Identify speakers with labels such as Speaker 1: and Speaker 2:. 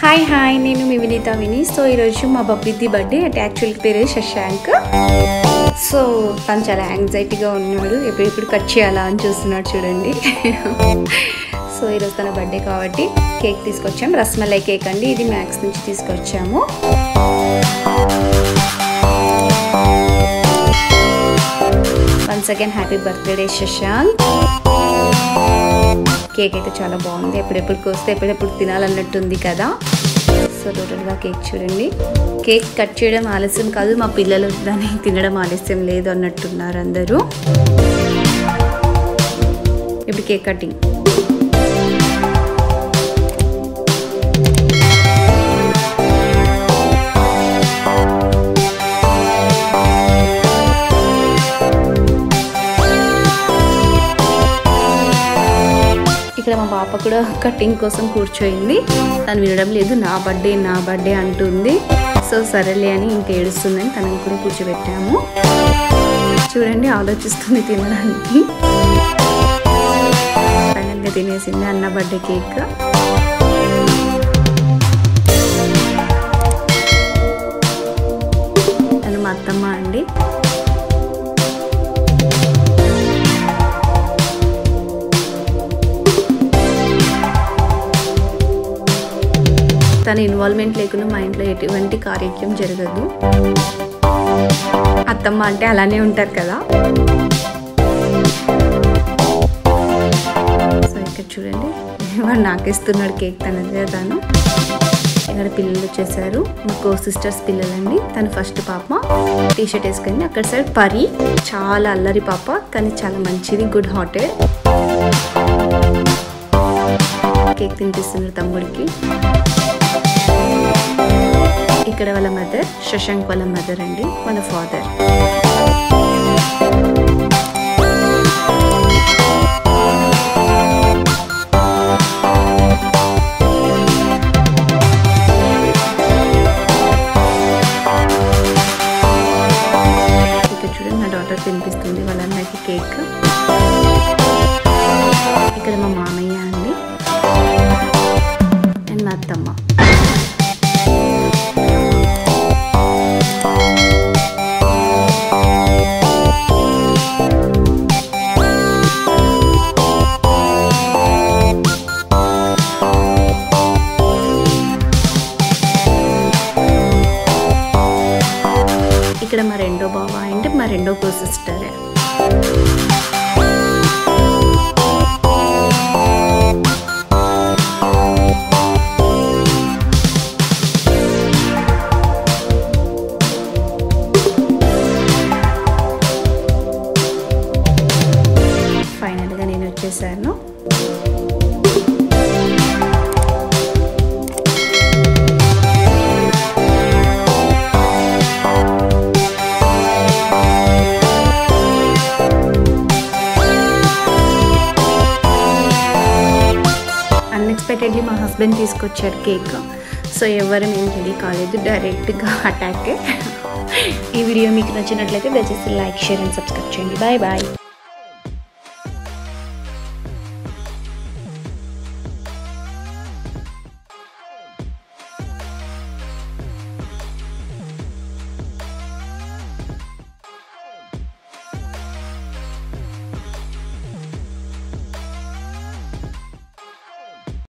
Speaker 1: hi hi నేను మీ వినీత విని so ఈరోజు మా బబ్బిద్ది బర్త్డే అంటే యాక్చువల్గా పేరు శశాంక్ సో తను చాలా యాంగ్జైటీగా ఉన్నాడు ఎప్పుడెప్పుడు కట్ చేయాలా అని చూస్తున్నాడు చూడండి సో ఈరోజు తన బర్త్డే కాబట్టి కేక్ తీసుకొచ్చాం రస్మలై కేక్ అండి ఇది మ్యాక్స్ నుంచి తీసుకొచ్చాము once again happy birthday Shashank cake అయితే చాలా బాగుంది ఎప్పుడెప్పుడు కోస్తే ఎప్పుడెప్పుడు తినాలన్నట్టుంది కదా సో టోటల్గా కేక్ చూడండి కేక్ కట్ చేయడం ఆలస్యం కాదు మా పిల్లలు దాన్ని తినడం ఆలస్యం లేదు అన్నట్టున్నారు అందరూ ఇప్పుడు కేక్ కటింగ్ ఇక్కడ మా పాప కూడా కటింగ్ కోసం కూర్చోయింది తను వినడం లేదు నా బర్త్డే నా బర్త్డే అంటుంది సో సరేలే అని ఇంకా ఏడుస్తుందని తనని కూడా కూర్చోబెట్టాము చూడండి ఆలోచిస్తుంది తినడానికి ఫైనల్గా తినేసింది అన్న బర్త్డే కేక్ తను మా అత్తమ్మ అండి తన ఇన్వాల్వ్మెంట్ లేకుండా మా ఇంట్లో ఎటువంటి కార్యక్రమం జరగదు అత్తమ్మ అంటే అలానే ఉంటారు కదా సో ఇక్కడ చూడండి వాడు నాకేస్తున్నాడు కేక్ తనదే తను ఇక్కడ పిల్లలు వచ్చేసారు మా కో సిస్టర్స్ పిల్లలండి తను ఫస్ట్ పాప టీ షర్ట్ వేసుకుంది అక్కడ సైడ్ పరి చాలా అల్లరి పాప కానీ చాలా మంచిది గుడ్ హార్టెడ్ కేక్ తినిపిస్తున్నారు తమ్ముడికి ఇక్కడ వాళ్ళ మదర్ శశాంక్ వాళ్ళ మదర్ అండి వాళ్ళ ఫాదర్ ఇక్కడ చూడండి మా డాటర్ తినిపిస్తుంది వాళ్ళందరికీ కేక్ ఇక్కడ మా మామయ్య అండి అండ్ మా అత్తమ్మ ఇక్కడ మా రెండో బావ అంటే మా రెండో కో సిస్టరే ఫైనల్గా నేను వచ్చేసాను అన్ఎక్స్పెక్టెడ్లీ మా హస్బెండ్ తీసుకొచ్చారు కేక్ సో ఎవరు మేము రెడీ కాలేదు డైరెక్ట్గా అటాక్ ఈ వీడియో మీకు నచ్చినట్లయితే దయచేసి లైక్ షేర్ అండ్ సబ్స్క్రైబ్ చేయండి బాయ్ బాయ్